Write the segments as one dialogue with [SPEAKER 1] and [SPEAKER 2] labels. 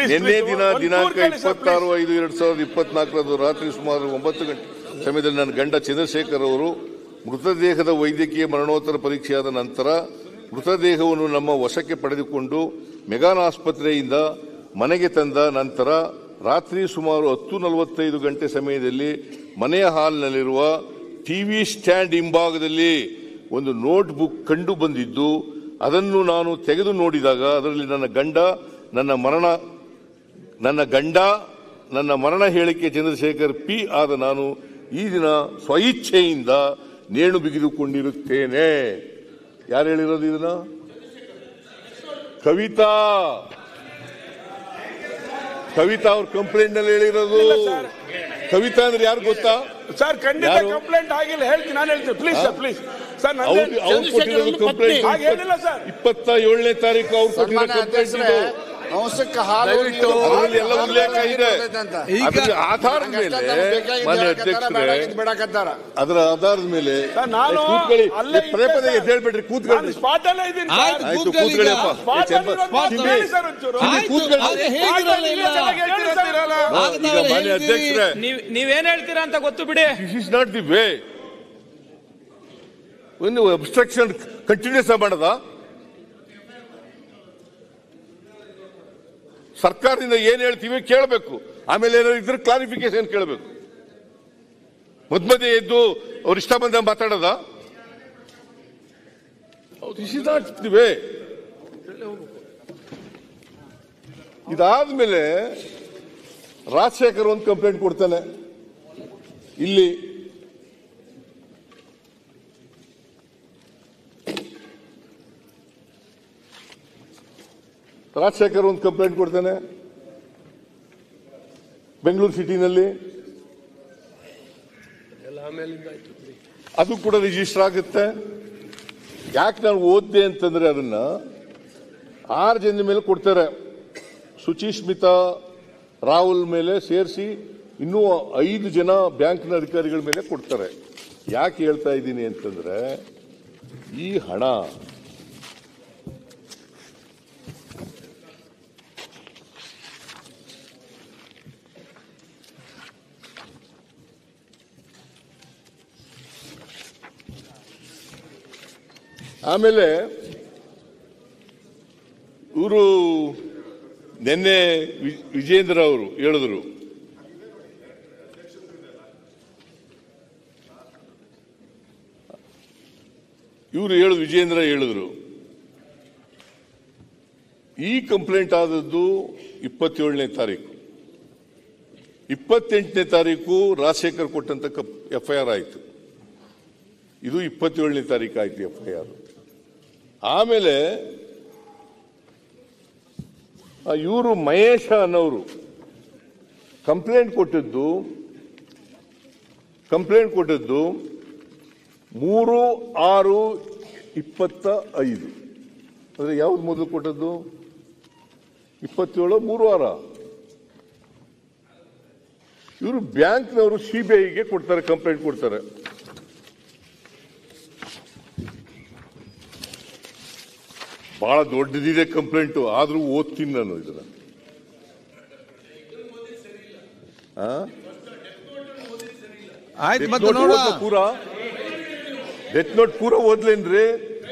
[SPEAKER 1] ನಿನ್ನೆ ದಿನ ದಿನಾಂಕ ಇಪ್ಪತ್ತಾರು ಐದು ಎರಡ್ ಸಾವಿರದ ಇಪ್ಪತ್ನಾಲ್ಕರಂದು ರಾತ್ರಿ ಸುಮಾರು ಒಂಬತ್ತು ಗಂಟೆ ಸಮಯದಲ್ಲಿ ನನ್ನ ಗಂಡ ಚಂದ್ರಶೇಖರ್ ಅವರು ಮೃತದೇಹದ ವೈದ್ಯಕೀಯ ಮರಣೋತ್ತರ ಪರೀಕ್ಷೆಯಾದ ನಂತರ ಮೃತದೇಹವನ್ನು ನಮ್ಮ ವಶಕ್ಕೆ ಪಡೆದುಕೊಂಡು ಮೆಗಾನ್ ಆಸ್ಪತ್ರೆಯಿಂದ ಮನೆಗೆ ತಂದ ನಂತರ ರಾತ್ರಿ ಸುಮಾರು ಹತ್ತು ನಲವತ್ತೈದು ಗಂಟೆ ಸಮಯದಲ್ಲಿ ಮನೆಯ ಹಾಲ್ನಲ್ಲಿರುವ ಟಿವಿ ಸ್ಟ್ಯಾಂಡ್ ಹಿಂಭಾಗದಲ್ಲಿ ಒಂದು ನೋಟ್ ಬುಕ್ ಕಂಡು ಬಂದಿದ್ದು ಅದನ್ನು ನಾನು ತೆಗೆದು ನೋಡಿದಾಗ ಅದರಲ್ಲಿ ನನ್ನ ಗಂಡ ನನ್ನ ಮರಣ ನನ್ನ ಗಂಡ ನನ್ನ ಮರಣ ಹೇಳಿಕೆ ಚಂದ್ರಶೇಖರ್ ಪಿ ಆದ ನಾನು ಈ ದಿನ ಸ್ವಇಚ್ಛೆಯಿಂದ ನೇಣು ಬಿಗಿದುಕೊಂಡಿರುತ್ತೇನೆ ಯಾರು ಹೇಳಿರೋದು ಇದನ್ನ ಕವಿತಾ ಕವಿತಾ ಅವ್ರ ಕಂಪ್ಲೇಂಟ್ ನಲ್ಲಿ ಹೇಳಿರೋದು ಕವಿತಾ ಅಂದ್ರೆ ಯಾರು ಗೊತ್ತಾ
[SPEAKER 2] ಸರ್ ಖಂಡಿತ
[SPEAKER 1] ಯಾರು?
[SPEAKER 2] ಕಂಪ್ಲೇಂಟ್ ಆಗಿಲ್ಲ ಹೇಳ್ತೀನಿ ನಾನು ಹೇಳ್ತೀನಿ ಪ್ಲೀಸ್ ಸರ್ ಪ್ಲೀಸ್ ಸರ್ ನಾನು
[SPEAKER 1] ಅವ್ರು ಅವ್ರು ಕೊಟ್ಟಿರೋದು ಕಂಪ್ಲೇಂಟ್
[SPEAKER 2] ಹಾಗೆ ಹೇಳಿಲ್ಲ ಸರ್.
[SPEAKER 1] ಇಪ್ಪತ್ತ ಏಳನೇ ತಾರೀಕು ಅವ್ರು ಕೊಟ್ಟಿರೋ
[SPEAKER 3] ಸನ್ಮಾನ್ಯ
[SPEAKER 1] ಕಂಪ್ಲೇಂಟ್
[SPEAKER 3] ಅಧ್ಯಕ್ಷರೇ
[SPEAKER 1] ಇದು
[SPEAKER 3] ಅವಶ್ಯಕ ಹಾಲು
[SPEAKER 4] ದಯವಿಟ್ಟು
[SPEAKER 3] ನೀರು
[SPEAKER 1] ಅದರಲ್ಲಿ ಎಲ್ಲ ಉಲ್ಲೇಖ ಇದೆ
[SPEAKER 3] ಅಂತ.
[SPEAKER 1] ಅದರ ಆಧಾರದ ಮೇಲೆ ಮಾನ್ಯ ಅಧ್ಯಕ್ಷರೇ
[SPEAKER 3] ಬಿಡಕತ್ತಾರ
[SPEAKER 1] ಅದರ ಆಧಾರದ ಮೇಲೆ
[SPEAKER 2] ಸರ್, ನಾನು
[SPEAKER 1] ಏ, ಕೂತ್ಕೊಳ್ಳಿ
[SPEAKER 2] ಅಲ್ಲೇ
[SPEAKER 1] ಏ, ಪದೇ ಪದೇ
[SPEAKER 2] ಇದ್ದೆ
[SPEAKER 1] ಎದ್ದೇಳ್ಬೇಡ್ರಿ ಕೂತ್ಕೊಳ್ಳಿ
[SPEAKER 2] ಸ್ಪಾಟ್ ಅಲ್ಲೇ ಇದ್ದೀನಿ ಸರ್.
[SPEAKER 4] ಆಯ್ತು.
[SPEAKER 1] ಆಯ್ತು
[SPEAKER 4] ಕೂತ್ಕೊಳ್ಳಿ
[SPEAKER 1] ಕೂತ್ಕೊಳ್ಳಿ
[SPEAKER 4] ಈಗ.
[SPEAKER 1] ಅಪ್ಪ
[SPEAKER 2] Spot
[SPEAKER 1] ಏ, ಚೆನ್ನ-
[SPEAKER 2] ಅಲ್ಲಿರೋದು ಮಾತ್ರ
[SPEAKER 1] ಚಿನ್ನಿ,
[SPEAKER 2] ಹೇಳಿ ಸರ್ ಒಂಚೂರು.
[SPEAKER 4] ಆಯ್ತು,
[SPEAKER 1] ಕೂತ್ಕೊಳ್ಳಿ.
[SPEAKER 4] ಆದ್ರೆ ಹೇಗಿರಲ್ಲ ಇಲ್ಲ.
[SPEAKER 2] ಚೆನ್ನಾಗಿ ಹೇಳ್ತಿರ್ತೀರಲ್ಲ.
[SPEAKER 1] ಈಗ ಮಾನ್ಯ ಅಧ್ಯಕ್ಷರೇ
[SPEAKER 5] ನೀವ್ ನೀವೇನ್ ಹೇಳ್ತೀರಾ ಅಂತ ಗೊತ್ತು ಬಿಡಿ
[SPEAKER 1] this is not the way ಒಂದು ಅಬ್ಸ್ಟ್ರಕ್ಷನ್ ಕಂಟಿನ್ಯೂಸ್ ಮಾಡದ ಸರ್ಕಾರದಿಂದ ಏನ್ ಹೇಳ್ತೀವಿ ಕೇಳಬೇಕು ಆಮೇಲೆ ಏನಾದ್ರು ಇದ್ರೆ ಕ್ಲಾರಿಫಿಕೇಶನ್ ಕೇಳಬೇಕು ಮಧ್ಯ ಮಧ್ಯೆ ಎದ್ದು ಅವ್ರ ಇಷ್ಟ ಬಂದ ಮಾತಾಡೋದ this is not the way ಇದಾದ್ಮೇಲೆ ರಾಜಶೇಖರ್ ಒಂದು ಕಂಪ್ಲೇಂಟ್ ಕೊಡ್ತಾನೆ ಇಲ್ಲಿ ರಾಜಶೇಖರ್ ಒಂದು ಕಂಪ್ಲೇಂಟ್ ಕೊಡ್ತಾನೆ ಬೆಂಗಳೂರು ಸಿಟಿನಲ್ಲಿ ಅದು ಕೂಡ ರಿಜಿಸ್ಟರ್ ಆಗುತ್ತೆ ಯಾಕೆ ನಾನು ಓದ್ದೆ ಅಂತಂದ್ರೆ ಅದನ್ನ ಆರು ಜನ ಮೇಲೆ ಕೊಡ್ತಾರೆ ಸುಚಿಸ್ಮಿತಾ ರಾಹುಲ್ ಮೇಲೆ ಸೇರಿಸಿ ಇನ್ನೂ ಐದು ಜನ ಬ್ಯಾಂಕ್ನ ಅಧಿಕಾರಿಗಳ ಮೇಲೆ ಕೊಡ್ತಾರೆ ಯಾಕೆ ಹೇಳ್ತಾ ಇದ್ದೀನಿ ಅಂತಂದ್ರೆ ಈ ಹಣ ಆಮೇಲೆ ಇವರು ನಿನ್ನೆ ವಿ- ವಿಜೇಂದ್ರ ಅವರು ಹೇಳಿದ್ರು ಇವರು ಹೇಳು ವಿಜೇಂದ್ರ ಹೇಳಿದ್ರು ಈ ಕಂಪ್ಲೇಂಟ್ ಆದದ್ದು ಇಪ್ಪತ್ತೇಳನೇ ತಾರೀಕು ಇಪ್ಪತ್ತೆಂಟನೇ ತಾರೀಕು ರಾಜಶೇಖರ್ ಕೊಟ್ಟಂತ ಎಫ್ಐಆರ್ ಆಯಿತು ಇದು ಇಪ್ಪತ್ತೇಳನೇ ತಾರೀಕು ಆಯ್ತು ಎಫ್ಐಆರ್ ಆಮೇಲೆ ಇವರು ಮಹೇಶ ಅನ್ನೋರು ಕಂಪ್ಲೇಂಟ್ ಕೊಟ್ಟಿದ್ದು ಕಂಪ್ಲೇಂಟ್ ಕೊಟ್ಟಿದ್ದು ಮೂರು ಆರು ಇಪ್ಪತ್ತ ಐದು ಅಂದ್ರೆ ಯಾವ್ದು ಮೊದಲು ಕೊಟ್ಟದ್ದು ಇಪ್ಪತ್ತೇಳು ಮೂರು ವಾರ ಇವರು ಬ್ಯಾಂಕ್ನವರು ಸಿಬಿಐಗೆ ಕೊಡ್ತಾರೆ ಕಂಪ್ಲೇಂಟ್ ಕೊಡ್ತಾರೆ ಬಹಳ ದೊಡ್ಡದಿದೆ ಕಂಪ್ಲೇಂಟ್ ಆದ್ರೂ ಓದ್ತೀನಿ ನಾನು ಇದನ್ನ ಆ?
[SPEAKER 4] ಆಯ್ತು
[SPEAKER 1] ಡೆತ್
[SPEAKER 4] ಮತ್ತೆ
[SPEAKER 1] ನೋಟ್
[SPEAKER 4] ನೋಡ
[SPEAKER 1] ಓದ್ಲಾ ಪೂರ ಡೆತ್ ನೋಟ್ ಪೂರ ಓದ್ಲೇನ್ರಿ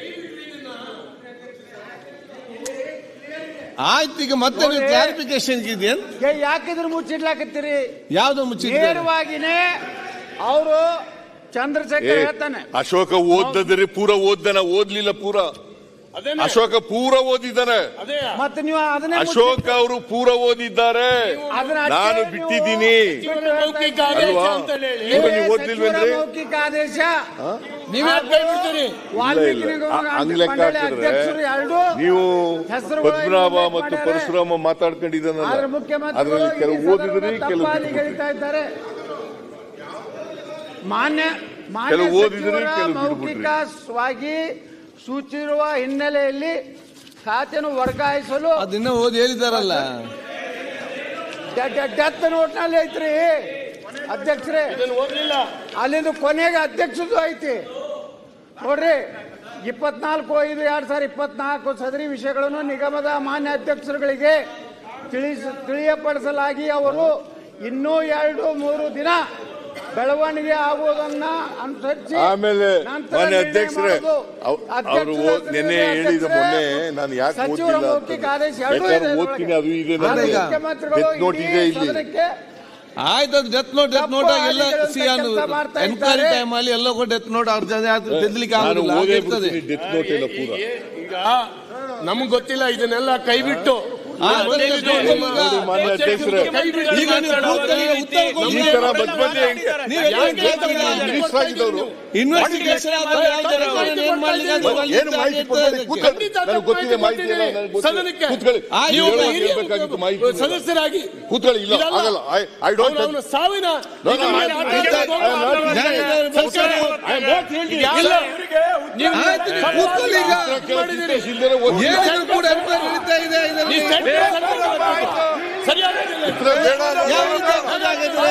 [SPEAKER 4] ಆಯ್ತು ಈಗ ಮತ್ತೆ ನೀವು ಕ್ಲಾರಿಫಿಕೇಶನ್ ಇದೆ
[SPEAKER 6] ಏ, ಯಾಕಿದ್ರ ಮುಚ್ಚಿಡ್ಲಾಕತ್ತೀರಿ
[SPEAKER 4] ಯಾವ್ದು ಮುಚ್ಚಿದ್ದಾರೆ
[SPEAKER 6] ನೇರವಾಗಿನೇ ಅವರು
[SPEAKER 1] ಏ,
[SPEAKER 6] ಚಂದ್ರಶೇಖರ್ ಹೇಳ್ತಾನೆ
[SPEAKER 1] ಅಶೋಕ ಓದ್ದದ್ರಿ ಪೂರ ಓದ್ದನ ಓದ್ಲಿಲ್ಲ ಪೂರ ಅಶೋಕ ಪೂರ ಓದಿದ್ದಾನೆ
[SPEAKER 6] ಮತ್ತೆ ನೀವು ಅದನ್ನೇ
[SPEAKER 1] ಅಶೋಕ್ ಅವರು ಪೂರ ಓದಿದ್ದಾರೆ
[SPEAKER 6] ಅದನ್ನ ಅಷ್ಟೇ
[SPEAKER 1] ನಾನು
[SPEAKER 6] ನೀವು
[SPEAKER 1] ಬಿಟ್ಟಿದ್ದೀನಿ
[SPEAKER 6] ಮೌಖಿಕ
[SPEAKER 1] ಅಲ್ವಾ
[SPEAKER 6] ಏ,
[SPEAKER 1] ಪೂರ ನೀವು ಓದ್ಲಿಲ್ವೇನ್ರಿ
[SPEAKER 6] ಸಚಿವರ ಮೌಖಿಕ ಆದೇಶ
[SPEAKER 3] ನೀವೇ ಹೇಳ್ಬಿಡ್ತೀರಿ
[SPEAKER 6] ವಾಲ್ಮೀಕಿ
[SPEAKER 1] ಇಲ್ಲ, ಇಲ್ಲ.
[SPEAKER 6] ನಿಗಮ
[SPEAKER 1] ಆ- ಹಂಗ್ ಲೆಕ್ಕ
[SPEAKER 6] ಮಂಡಳಿ
[SPEAKER 1] ಹಾಕಿದ್ರೆ
[SPEAKER 6] ಅಧ್ಯಕ್ಷರು ಎರಡು
[SPEAKER 1] ನೀವು
[SPEAKER 6] ಹೆಸರುಗಳು
[SPEAKER 1] ಪದ್ಮನಾಭ
[SPEAKER 6] ಉಲ್ಲೇಖ
[SPEAKER 1] ಮತ್ತು
[SPEAKER 6] ಮಾಡ್ಯಾರೆ.
[SPEAKER 1] ಪರಶುರಾಮ ಮಾತಾಡ್ಕೊಂಡಿದ್ದಾನಲ್ಲ
[SPEAKER 6] ಆದ್ರೆ ಮುಖ್ಯಮಂತ್ರಿಗಳು
[SPEAKER 1] ಅದರಲ್ಲಿ
[SPEAKER 6] ಈ
[SPEAKER 1] ಕೆಲವು ಓದಿದ್ರಿ
[SPEAKER 6] ಸದನದ
[SPEAKER 1] ಕೆಲವು
[SPEAKER 6] ತಪ್ಪಾಗಿ
[SPEAKER 1] ಬಿಟ್ಬಿಟ್ರಿ.
[SPEAKER 6] ಗೆಳಿತಾ ಇದ್ದಾರೆ ಮಾನ್ಯ ಮಾನ್ಯ
[SPEAKER 1] ಕೆಲವು ಓದಿದ್ರಿ,
[SPEAKER 6] ಸಚಿವರ
[SPEAKER 1] ಕೆಲವು ಬಿಟ್ಬಿಟ್ರಿ.
[SPEAKER 6] ಮೌಖಿಕವಾಗಿ ಸೂಚಿರುವ ಹಿನ್ನೆಲೆಯಲ್ಲಿ ಖಾತೆಯನ್ನು ವರ್ಗಾಯಿಸಲು
[SPEAKER 4] ಅದನ್ನ ಓದಿ ಹೇಳಿದಾರಲ್ಲ
[SPEAKER 6] ಡೆತ್ ನೋಟ್ನಲ್ಲಿ ಐತ್ರಿ ಅಧ್ಯಕ್ಷರೇ ಅಲ್ಲಿಂದ ಕೊನೆಗೆ ಅಧ್ಯಕ್ಷದ್ದು ಐತಿ ನೋಡ್ರಿ ಇಪ್ಪತ್ನಾಲ್ಕು ಐದು ಎರಡ್ ಸಾವಿರದ ಇಪ್ಪತ್ನಾಲ್ಕು ಸದರಿ ವಿಷಯಗಳನ್ನು ನಿಗಮದ ಮಾನ್ಯ ಅಧ್ಯಕ್ಷರುಗಳಿಗೆ ತಿಳಿಸ ತಿಳಿಯಪಡಿಸಲಾಗಿ ಅವರು ಇನ್ನೂ ಎರಡು ಮೂರು ದಿನ ಬೆಳವಣಿಗೆ ಆಗುವುದನ್ನ ಅನುಸರಿಸಿ
[SPEAKER 1] ಆಮೇಲೆ
[SPEAKER 6] ನಂತರ
[SPEAKER 1] ಮಾನ್ಯ
[SPEAKER 6] ನಿರ್ಣಯ
[SPEAKER 1] ಅಧ್ಯಕ್ಷರೇ
[SPEAKER 6] ಮಾಡೋದು.
[SPEAKER 1] ಅವ್-
[SPEAKER 6] ಅಧ್ಯಕ್ಷರ
[SPEAKER 1] ಅವರು ಓದ್- ನಿನ್ನೆ
[SPEAKER 6] ಹೆಸರಿನಲ್ಲಿ
[SPEAKER 1] ಹೇಳಿದ ಮೊನ್ನೆ
[SPEAKER 6] ಅಧ್ಯಕ್ಷರೇ,
[SPEAKER 1] ನಾನು ಯಾಕೆ
[SPEAKER 6] ಸಚಿವರ
[SPEAKER 1] ಓದ್ತಿಲ್ಲ
[SPEAKER 6] ಮೌಖಿಕ
[SPEAKER 1] ಅಂತ
[SPEAKER 6] ಆದೇಶ ಎರಡೂ
[SPEAKER 1] ಬೇಕಾದ್ರೆ
[SPEAKER 6] ಇದೆ
[SPEAKER 1] ಓದ್ತೀನಿ ಅದು ಇದೆ
[SPEAKER 6] ಅದರೊಳಗೆ.
[SPEAKER 1] ನನಗೆ
[SPEAKER 6] ಮುಖ್ಯಮಂತ್ರಿಗಳು
[SPEAKER 1] ಡೆತ್ ನೋಟ್ ಇದೆ
[SPEAKER 6] ಇಡೀ
[SPEAKER 1] ಇಲ್ಲಿ
[SPEAKER 6] ಸದನಕ್ಕೆ
[SPEAKER 4] ಆಯ್ತು ಅದು ಡೆತ್ ನೋಟ್ ಡೆತ್ ನೋಟ್ ಎಲ್ಲ
[SPEAKER 6] ತಪ್ಪು
[SPEAKER 4] ಸಿ
[SPEAKER 6] ಕೆಲಸ ಮಾಡ್ತಾ
[SPEAKER 4] ಎನ್ಕ್ವೈರಿ
[SPEAKER 6] ಇದ್ದಾರೆ.
[SPEAKER 4] ಟೈಮ್ ಅಲ್ಲಿ ಎಲ್ಲೋ ಡೆತ್ ನೋಟ್ ಅವ್ರ ಜೊತೆ ತಿದ್ದಲಿಕ್ಕೆ
[SPEAKER 1] ನಾನು
[SPEAKER 4] ಆಗುದಿಲ್ಲ
[SPEAKER 1] ಓದೇ
[SPEAKER 4] ಆಗಿರ್ತದೆ
[SPEAKER 1] ಬಿಡ್ತೀನಿ ಡೆತ್ ನೋಟ್ ಎಲ್ಲ ಪೂರ
[SPEAKER 3] ಈಗ ನಮ್ಗ್ ಗೊತ್ತಿಲ್ಲ ಇದನ್ನೆಲ್ಲ ಕೈ ಬಿಟ್ಟು
[SPEAKER 4] ಆ, ಅದನ್ನ
[SPEAKER 3] ಹೇಳಿದ್ದು
[SPEAKER 4] ಈಗ-
[SPEAKER 3] ನಿಮ್ಮ-
[SPEAKER 1] ನೋಡಿ ಮಾನ್ಯ ಅಧ್ಯಕ್ಷರೇ
[SPEAKER 3] ಕೈ ಬಿಟ್ಟು
[SPEAKER 4] ಈಗ ನೀವು ಕೂತ್ಕೊಳ್ಳಿ, ಉತ್ತರ ಕೊಡಿ.
[SPEAKER 1] ಈ ತರ ಮಧ್ಯ ಮಧ್ಯೆ
[SPEAKER 4] ನೀವು ಯಾಕೆ ಹೇಳ್ತೀರಾ?
[SPEAKER 1] ಮಿನಿಸ್ಟರ್ ಆಗಿದ್ದವರು
[SPEAKER 4] ಇನ್ವೆಸ್ಟಿಗೇಷನ್ ಆದ್ರೆ ಯಾವ್ದು ರೆಕಾರ್ಡ್ ಏನ್ ಮಾಡ್ಲಿಕ್ಕೆ ಅದು ಅಲ್ಲಿ
[SPEAKER 1] ಏನು ಮಾಹಿತಿ ಕೊಡ್ಬೇಡಿ ಕೂತ್ಕೊಳ್ಳಿ
[SPEAKER 3] ಖಂಡಿತ
[SPEAKER 1] ನನಗೆ ಗೊತ್ತಿದೆ ಮಾಹಿತಿ ಎಲ್ಲ ನನಗೆ ಗೊತ್ತಿದೆ.
[SPEAKER 3] ಸದನಕ್ಕೆ
[SPEAKER 1] ಕೂತ್ಕೊಳ್ಳಿ
[SPEAKER 4] ಆಯ್ತು.
[SPEAKER 1] ನೀವು
[SPEAKER 3] ನೀವು
[SPEAKER 1] ಹೇಳುವಾಗ
[SPEAKER 3] ಹಿರಿಯ
[SPEAKER 1] ಹೇಳ್ಬೇಕಾಗಿತ್ತು ಮಾಹಿತಿ ಇಲ್ಲ.
[SPEAKER 3] ಸದಸ್ಯರಾಗಿ
[SPEAKER 1] ಕೂತ್ಕೊಳ್ಳಿ ಇಲ್ಲ
[SPEAKER 3] ಇದಲ್ಲ.
[SPEAKER 1] ಆಗಲ್ಲ ಐ ಡೋಂಟ್
[SPEAKER 3] ಅವನ ಸಾವಿನ
[SPEAKER 1] No,
[SPEAKER 3] ಇದು
[SPEAKER 1] no,
[SPEAKER 3] ಮಾಡಿ
[SPEAKER 1] I-
[SPEAKER 3] ಆಟ
[SPEAKER 1] I-
[SPEAKER 3] ಆಡೋದು
[SPEAKER 1] I am not-
[SPEAKER 4] ನ್ಯಾಯಾಲಯದವರು
[SPEAKER 3] ಸರ್ಕಾರ- I am not ಹೇಳ್ತೀನಿ. ಇಲ್ಲ. ನೀವು
[SPEAKER 4] ಆಯ್ತು, ನೀವು ಕೂತ್ಕೊಳ್ಳಿ ಈಗ. ಏನಾದ್ರು ಕೂಡ ಎನ್ಕ್ವೈರಿ ನಡೀತಾ ಇದೆ ಇದರಲ್ಲಿ.
[SPEAKER 3] ನೀವು ಸ್ಟೇಟ್ಮೆಂಟ್ ಸರಿಯಾಗೋದಿಲ್ಲ.
[SPEAKER 4] ಯಾವ ರೀತಿ ಅದಾಗಿದ್ರೆ?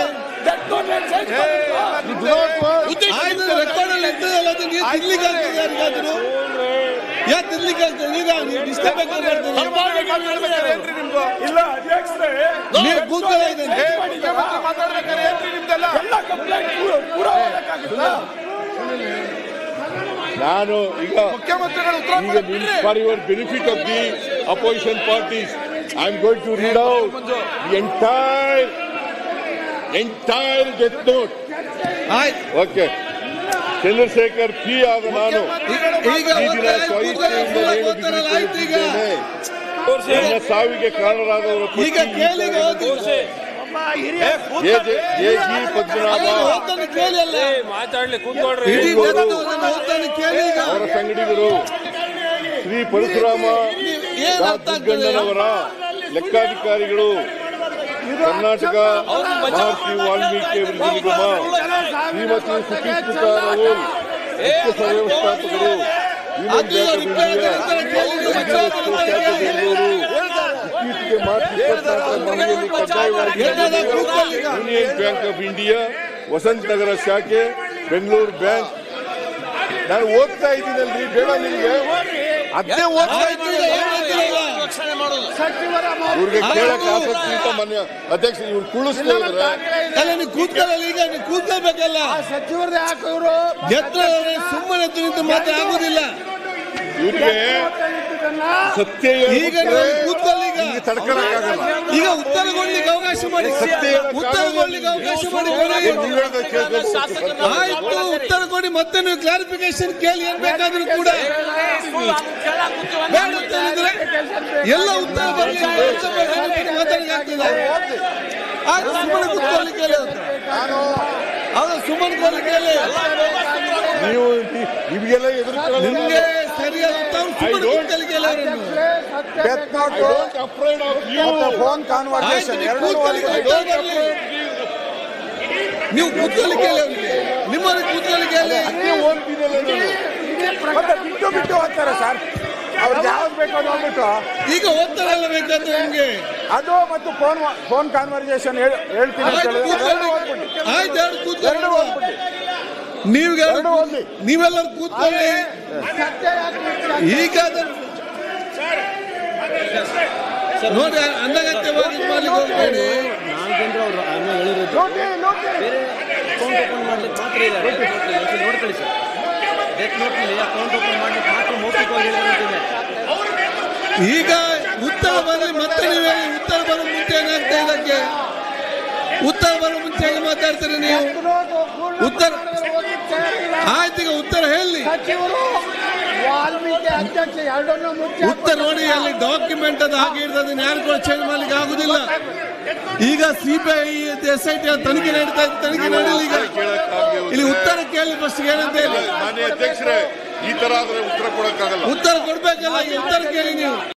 [SPEAKER 3] ಉದ್ದೇಶ
[SPEAKER 4] ಆಯ್ತು ರೆಕಾರ್ಡ್ ಅಲ್ಲಿ ಇರ್ತದಲ್ಲ ಅದು ನೀವು ತಿನ್ಲಿಕ್ಕೆ ಆಗ್ತದೆ ಯಾರಿಗಾದ್ರು ಯಾ ತಿನ್ಲಿಕ್ಕೆ ಆಗ್ತದೆ ಈಗ ನೀವು ಡಿಸ್ಟರ್ಬ್ ಮಾಡ್ತೀರಿ
[SPEAKER 2] ಇಲ್ಲ ಅಧ್ಯಕ್ಷರೇ
[SPEAKER 4] ನೀವು ಕೂತ್ಕೊಳ್ಳಿ ಇದನ್ನ.
[SPEAKER 2] ಎಲ್ಲ ಕಂಪ್ಲೇಂಟ್ ಪೂರ ಹೋಗ್ಬೇಕಾಗುತ್ತಾ?
[SPEAKER 1] ನಾನು ಈಗ
[SPEAKER 2] ಮುಖ್ಯಮಂತ್ರಿಗಳು ಉತ್ತರ
[SPEAKER 1] ಈಗ ನಿಮ್ for your benefit of the opposition parties I am going to read out the entire entire death note
[SPEAKER 4] ಆಯ್ತು
[SPEAKER 1] ಓಕೆ ಚಂದ್ರಶೇಖರ್ ಪಿ ಆದ ನಾನು
[SPEAKER 4] ಈಗ
[SPEAKER 1] ಈ ದಿನ
[SPEAKER 4] ಓದ್ತಾರೆ, ಕೂತ್ಕೊಳ್ಳಿ,
[SPEAKER 1] ಸ್ವಇಚ್ಛೆಯಿಂದ ಏನು
[SPEAKER 4] ಓದ್ತಾರಲ್ಲ, ಆಯ್ತು ಈಗ
[SPEAKER 1] ತಿಳಿದುಕೊಳ್ಳುತ್ತಿದ್ದೇನೆ. ನನ್ನ ಸಾವಿಗೆ ಕಾರಣರಾದವರ
[SPEAKER 4] ಈಗ
[SPEAKER 1] ಪಟ್ಟಿ
[SPEAKER 4] ಕೇಳಿ ಈಗ ಓದಿ.
[SPEAKER 1] A J- A G Padmanabha
[SPEAKER 4] ಅಲ್ಲ, ಓದ್ತಾನೆ ಕೇಳಿ ಅಲ್ಲ
[SPEAKER 5] ಮಾತಾಡ್ಲಿ ಕೂತ್ಕೊಳ್ರಿ
[SPEAKER 4] ಇಡೀ ಜಗತ್ತು ಅದನ್ನ ಓದ್ತಾನೆ ಕೇಳಿ ಈಗ
[SPEAKER 1] ಅವರ ಸಂಗಡಿಗರು ಶ್ರೀ ಪರಶುರಾಮ
[SPEAKER 4] ಏನ್ ಅರ್ಥ ಆಗ್ತದೆ
[SPEAKER 1] ದುರ್ಗಣ್ಣನವರ ಲೆಕ್ಕಾಧಿಕಾರಿಗಳು ಕರ್ನಾಟಕ ಮಹರ್ಷಿ ವಾಲ್ಮೀಕಿ ಅಭಿವೃದ್ಧಿ ನಿಗಮ ಶ್ರೀಮತಿ ಸುಖೀಸ್ಮಿತ ರಾಹುಲ್ ಮುಖ್ಯ ಸಂವ್ಯವಸ್ಥಾಪಕರು ಯೂನಿಯನ್
[SPEAKER 4] ಅದು
[SPEAKER 1] ಬ್ಯಾಂಕ್ ಆಫ್
[SPEAKER 4] ರಿಪೇರಿ
[SPEAKER 1] ಇಂಡಿಯಾ
[SPEAKER 4] ಅಂತ ಕೇಳಿ ನೀವು
[SPEAKER 1] ಖ್ಯಾತ ಬೆಂಗಳೂರು ಇತ್ತೀಚೆಗೆ ಮಾರ್ಚ್ ಇಪ್ಪತ್ನಾಲ್ಕರ ಮನೆಯಲ್ಲಿ ಕಡ್ಡಾಯವಾಗಿ
[SPEAKER 4] ಎಲ್ಲದ ಕೂತ್ಕೊಳ್ಳಿ ಈಗ.
[SPEAKER 1] Union bank of India Vasanth Nagar ಶಾಖೆ ಬೆಂಗಳೂರು ಬ್ಯಾಂಕ್ ನಾನು ಓದ್ತಾ ಇದ್ದೀನಲ್ರಿ ಬೇಡ ನಿಮಗೆ ಅದೇ ಓದ್ತಾ
[SPEAKER 4] ಆಯ್ತು ಈಗ ಏನ್ ಹೇಳ್ತೀರಲ್ಲ?
[SPEAKER 6] ಸಚಿವರ
[SPEAKER 1] ಇವ್ರಿಗೆ ಕೇಳಕ್ ಆಸಕ್ತಿ ಅಂತ ಮನ್ಯ ಅಧ್ಯಕ್ಷ ಇವ್ರು ಕುಳಿಸ್ತಾ ಇದ್ರೆ
[SPEAKER 4] ಅಲ್ಲ ನೀವು ಕೂತ್ಕೊಳ್ಳಲ್ಲ ಈಗ ನೀವು ಕೂತ್ಕೊಳ್ಬೇಕಲ್ಲ
[SPEAKER 6] ಆ ಸಚಿವರದೇ ಯಾಕೆ ಇವರು
[SPEAKER 4] ಎತ್ರ ಸುಮ್ಮನೆ ಎದ್ದು ನಿಂತು ಮಾತ್ರ ಆಗುದಿಲ್ಲ
[SPEAKER 1] ಇವ್ರಿಗೆ ಸತ್ಯ
[SPEAKER 4] ಈಗ
[SPEAKER 1] ಹೇಳ್ಬಿಟ್ರೆ
[SPEAKER 4] ನೀವು ಕೂತ್ಕೊಳ್ಳಿ ಈಗ
[SPEAKER 1] ನಿಮ್ಗೆ ತಡ್ಕೊಳಕ್ಕಾಗಲ್ಲ
[SPEAKER 4] ಈಗ ಉತ್ತರ ಕೊಡ್ಲಿಕ್ಕೆ ಅವಕಾಶ ಮಾಡಿ
[SPEAKER 1] ಸತ್ಯ
[SPEAKER 4] ಉತ್ತರ ಕೊಡ್ಲಿಕ್ಕೆ ಅವಕಾಶ ಮಾಡಿ ಕೊಡಿ.
[SPEAKER 1] ನೀವ್ ಹೇಳ್ದಾಗ ಕೇಳ್ಬೇಕು.
[SPEAKER 4] ಆಯ್ತು ಉತ್ತರ ಕೊಡಿ ಮತ್ತೆ ನೀವು ಕ್ಲಾರಿಫಿಕೇಶನ್ ಕೇಳಿ ಏನ್ ಬೇಕಾದ್ರೂ ಕೂಡ ಬೇಡ ಅಂತ ಹೇಳಿದ್ರೆ ಎಲ್ಲ ಉತ್ತರ ಬರಲಿ ಮಾತಾಡಲಿಕ್ಕೆ ಆಗ್ತದೆ ಆಯ್ತು ಸುಮ್ಮನೆ ಕೂತ್ಕೊಳ್ಳಿಕ್ಕೆ ಹೇಳಿ ಅವ್ರು. ಹೌದು ಸುಮ್ಮನೆ ಕೂತ್ಕೊಳ್ಳಿಕ್ಕೆ ಹೇಳಿ
[SPEAKER 1] ನೀವು ನಿಮ್ಗೆಲ್ಲ ಎದುರು
[SPEAKER 4] ನಿಮ್ಗೆ ಸರಿಯಾದ ಉತ್ತರ ಸುಮ್ಮನೆ ಕೂತ್ಕೊಳ್ಳಿಕ್ಕೆ ಹೇಳಿ ಅವರನ್ನು.
[SPEAKER 3] ಫೋನ್
[SPEAKER 4] ಆಯ್ತು, ನೀವು ಕೂತ್ಕೊಳ್ಳಿಕ್ಕೆ ಉತ್ತರ ಬರ್ಲಿ. ನೀವು ಕೂತ್ಕೊಳ್ಳಿಕ್ಕೆ ಹೇಳಿ ಅವ್ರಿಗೆ ನಿಮ್ಮಲ್ಲಿ ಕೂತ್ಕೊಳ್ಳಿಕ್ಕೆ ಹೇಳಿ
[SPEAKER 3] ಬಿಟ್ಟು ಬಿಟ್ಟು ಹೋಗ್ತಾರೆ ಸರ್ ಅವ್ರಿಗೆ ಯಾವ್ದು ಬೇಕೋ ಅದು ಹೋಗ್ಬಿಟ್ಟು
[SPEAKER 4] ಈಗ ಓದ್ತಾರಲ್ಲ ಬೇಕಾದ್ರೆ ನಿಮ್ಗೆ
[SPEAKER 3] ಅದು ಮತ್ತು ಫೋನ್ ಫೋನ್ ಕಾನ್ವರ್ಸೇಷನ್ ಹೇಳ್ತೀನಿ ಅಂತ
[SPEAKER 4] ಆಯ್ತು
[SPEAKER 3] ಹೇಳಿದ್ರೆ
[SPEAKER 4] ಕೂತ್ಕೊಳ್ಳಿ
[SPEAKER 3] ಎರಡು ಹೋಗ್ಬಿಡಿ.
[SPEAKER 4] ಆಯ್ತು ಎರಡು
[SPEAKER 3] ಎರಡು
[SPEAKER 4] ಕೂತ್ಕೊಳ್ಳಿ
[SPEAKER 3] ಹೋಗ್ಬಿಡಿ.
[SPEAKER 4] ನೀವು
[SPEAKER 3] ಎರಡು ಓದ್ಲಿ.
[SPEAKER 4] ನೀವೆಲ್ಲರೂ ಕೂತ್ಕೊಳ್ಳಿ
[SPEAKER 6] ಸತ್ಯ ಯಾಕೆ ಮುಖ್ಯ?
[SPEAKER 4] ಈಗ ಅದನ್ನ- ನೋಡಿ ಅನಗತ್ಯವಾಗಿ ಇದು ಮಾಡ್ಲಿಕ್ಕೆ ಹೋಗ್ಬೇಡಿ
[SPEAKER 6] ಲೋಟಿ, ಲೋಟಿ.
[SPEAKER 7] ಅಕೌಂಟ್ ಓಪನ್ ಮಾಡ್ಲಿಕ್ಕೆ ಮಾತ್ರ ಇದೆ ನೋಡ್ಕೊಳ್ಳಿ ಸರ್ ಡೆತ್ ನೋಟ್ನಲ್ಲಿ ಅಕೌಂಟ್ ಓಪನ್ ಮಾಡ್ಲಿಕ್ಕೆ ಮಾತ್ರ ಮೌಖಿಕವಾಗಿ ಹೇಳಿದ್ರೆ
[SPEAKER 4] ಈಗ ಉತ್ತರ ಬರಲಿ ಮತ್ತೆ ನೀವು ಹೇಳಿ ಉತ್ತರ ಬರೋ ಮುಂಚೆ ಏನಾಗ್ತಾ ಇದಕ್ಕೆ ಉತ್ತರ ಬರೋ ಮುಂಚೆ ಹೇಗೆ ಮಾತಾಡ್ತೀರಿ ನೀವು
[SPEAKER 6] ವಿರೋಧ ಪೂರ್ಣ
[SPEAKER 4] ಉತ್ತರ
[SPEAKER 6] ಓದಲಿಕ್ಕೆ ತಯಾರಿಲ್ಲ.
[SPEAKER 4] ಆಯ್ತು ಈಗ ಉತ್ತರ ಹೇಳಿ
[SPEAKER 6] ಸಚಿವರು ವಾಲ್ಮೀಕಿ ಅಧ್ಯಕ್ಷ ಎರಡನ್ನೂ ಮುಖ್ಯ
[SPEAKER 4] ಉತ್ತರ ನೋಡಿ ಅಲ್ಲಿ ಡಾಕ್ಯುಮೆಂಟ್ ಅದು ಹಾಗೆ ಇರ್ತದೆ ಅದನ್ನ ಯಾರು ಕೂಡ ಚೇಂಜ್ ಮಾಡ್ಲಿಕ್ಕೆ ಆಗುದಿಲ್ಲ ಈಗ ಸಿಬಿಐ ಎಸ್ ಐ ಟಿ ತನಿಖೆ ನಡೀತಾ ಇದೆ ತನಿಖೆ ನಡೀಲಿ ಈಗ ಇಲ್ಲಿ ಉತ್ತರ ಕೇಳಿ ಫಸ್ಟ್ ಏನಂತ ಹೇಳಿ
[SPEAKER 1] ಮಾನ್ಯ ಅಧ್ಯಕ್ಷರೇ ಈ ತರ ಆದ್ರೆ ಉತ್ತರ ಕೊಡಕ್ಕಾಗಲ್ಲ
[SPEAKER 4] ಉತ್ತರ ಕೊಡ್ಬೇಕಲ್ಲ ಈಗ ಉತ್ತರ ಕೇಳಿ ನೀವು